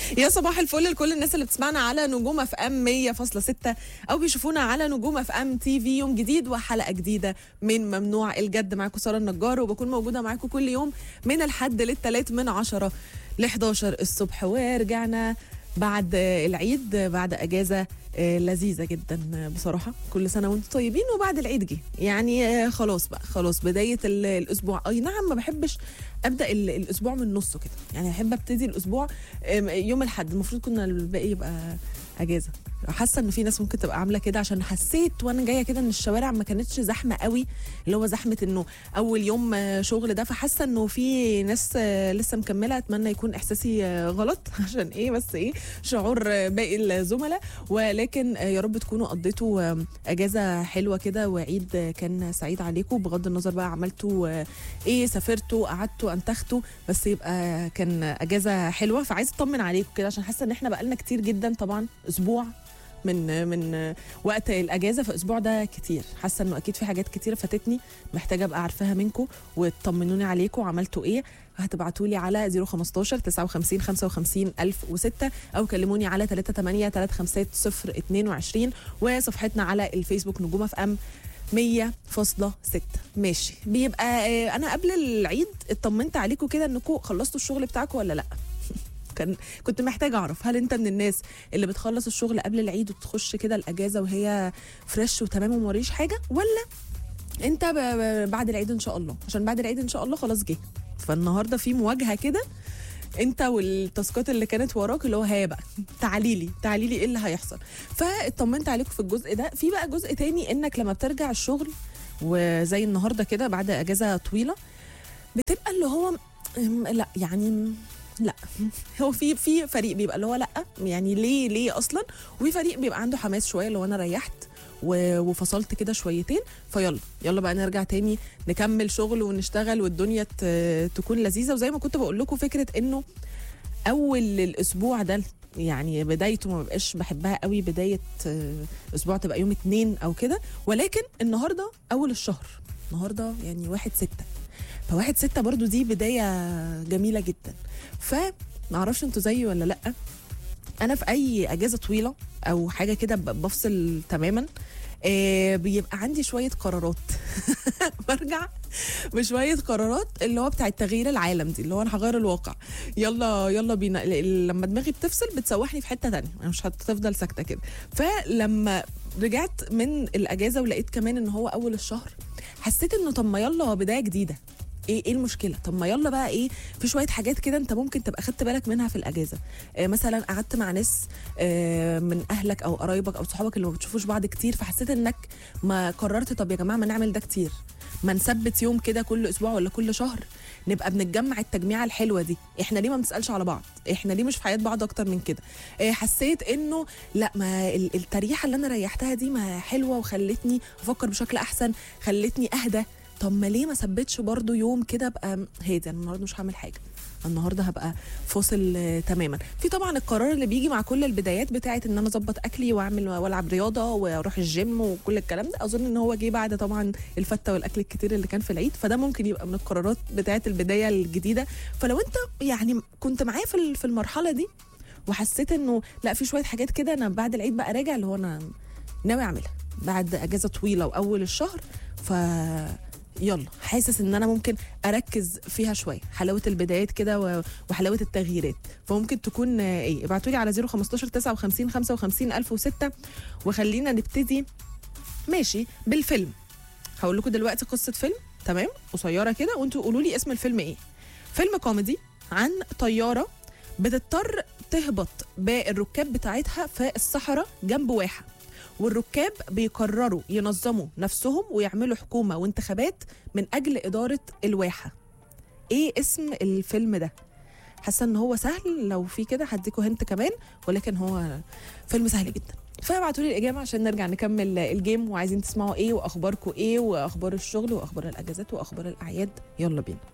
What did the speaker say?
يا صباح الفل لكل الناس اللي بتسمعنا على نجوم اف ام 100.6 او بيشوفونا على نجوم اف ام تي في يوم جديد وحلقه جديده من ممنوع الجد معاكم ساره النجار وبكون موجوده معاكم كل يوم من الحد للثلاث من 10 ل 11 الصبح ورجعنا بعد العيد بعد اجازه لذيذه جدا بصراحه كل سنه وانتم طيبين وبعد العيد جه يعني خلاص بقى خلاص بدايه الاسبوع اي نعم ما بحبش ابدا الاسبوع من نصه كده يعني احب ابتدي الاسبوع يوم الاحد المفروض كنا الباقي يبقى اجازه حاسه ان في ناس ممكن تبقى عامله كده عشان حسيت وانا جايه كده ان الشوارع ما كانتش زحمه قوي اللي هو زحمه انه اول يوم شغل ده فحاسه انه في ناس لسه مكمله اتمنى يكون احساسي غلط عشان ايه بس ايه شعور باقي الزملاء ولكن يا رب تكونوا قضيتوا اجازه حلوه كده وعيد كان سعيد عليكم بغض النظر بقى عملتوا ايه سافرتوا قعدتوا انتختوا بس يبقى كان اجازه حلوه فعايز اطمن عليكم كده عشان حاسه ان احنا بقالنا كتير جدا طبعا اسبوع من من وقت الاجازه فالاسبوع ده كتير حاسه انه اكيد في حاجات كتيره فاتتني محتاجه ابقى عارفاها منكم وتطمنوني عليكم عملتوا ايه هتبعتوا لي على 015 59 55 1006 او كلموني على 38 350 22 وصفحتنا على الفيسبوك نجوم اف ام 100.6 ماشي بيبقى انا قبل العيد اطمنت عليكم كده انكم خلصتوا الشغل بتاعكم ولا لا كان كنت محتاجه اعرف هل انت من الناس اللي بتخلص الشغل قبل العيد وتخش كده الاجازه وهي فريش وتمام وموريش حاجه ولا انت بعد العيد ان شاء الله عشان بعد العيد ان شاء الله خلاص جه فالنهارده في مواجهه كده انت والتاسكات اللي كانت وراك اللي هو هي بقى تعالي لي تعالي لي ايه اللي هيحصل فاطمنت عليكم في الجزء ده في بقى جزء تاني انك لما بترجع الشغل وزي النهارده كده بعد اجازه طويله بتبقى اللي هو لا يعني لا هو في في فريق بيبقى اللي هو لا يعني ليه ليه اصلا وفي فريق بيبقى عنده حماس شويه اللي هو انا ريحت وفصلت كده شويتين فيلا يلا بقى نرجع تاني نكمل شغل ونشتغل والدنيا تكون لذيذه وزي ما كنت بقول لكم فكره انه اول الاسبوع ده يعني بدايته ما بقاش بحبها قوي بدايه اسبوع تبقى يوم اتنين او كده ولكن النهارده اول الشهر النهارده يعني واحد ستة فواحد ستة برضو دي بداية جميلة جدا فمعرفش انتوا زيي ولا لأ أنا في أي أجازة طويلة أو حاجة كده بفصل تماما آه بيبقى عندي شوية قرارات برجع بشوية قرارات اللي هو بتاع تغيير العالم دي اللي هو أنا هغير الواقع يلا يلا بينا لما دماغي بتفصل بتسوحني في حتة تانية أنا مش هتفضل ساكتة كده فلما رجعت من الأجازة ولقيت كمان إن هو أول الشهر حسيت إنه طب ما يلا بداية جديدة ايه ايه المشكله طب ما يلا بقى ايه في شويه حاجات كده انت ممكن تبقى خدت بالك منها في الاجازه آه مثلا قعدت مع ناس آه من اهلك او قرايبك او صحابك اللي ما بتشوفوش بعض كتير فحسيت انك ما قررت طب يا جماعه ما نعمل ده كتير ما نثبت يوم كده كل اسبوع ولا كل شهر نبقى بنتجمع التجميعه الحلوه دي احنا ليه ما بنسالش على بعض احنا ليه مش في حياه بعض اكتر من كده آه حسيت انه لا ما التريحه اللي انا ريحتها دي ما حلوه وخلتني افكر بشكل احسن خلتني اهدى طب ما ليه ما ثبتش برضو يوم كده ابقى هادي انا النهارده مش هعمل حاجه النهارده هبقى فاصل تماما في طبعا القرار اللي بيجي مع كل البدايات بتاعه ان انا اظبط اكلي واعمل والعب رياضه واروح الجيم وكل الكلام ده اظن ان هو جه بعد طبعا الفته والاكل الكتير اللي كان في العيد فده ممكن يبقى من القرارات بتاعه البدايه الجديده فلو انت يعني كنت معايا في في المرحله دي وحسيت انه لا في شويه حاجات كده انا بعد العيد بقى راجع اللي هو انا ناوي اعملها بعد اجازه طويله واول الشهر ف يلا حاسس ان انا ممكن اركز فيها شويه حلاوه البدايات كده وحلاوه التغييرات فممكن تكون ايه ابعتوا لي على 015 59 55 1006 وخلينا نبتدي ماشي بالفيلم هقول لكم دلوقتي قصه فيلم تمام قصيره كده وانتوا قولوا لي اسم الفيلم ايه فيلم كوميدي عن طياره بتضطر تهبط بالركاب بتاعتها في الصحراء جنب واحه والركاب بيقرروا ينظموا نفسهم ويعملوا حكومة وانتخابات من أجل إدارة الواحة إيه اسم الفيلم ده؟ حاسة إن هو سهل لو في كده هديكوا هنت كمان ولكن هو فيلم سهل جدا فابعتوا لي الإجابة عشان نرجع نكمل الجيم وعايزين تسمعوا إيه وأخباركم إيه وأخبار الشغل وأخبار الأجازات وأخبار الأعياد يلا بينا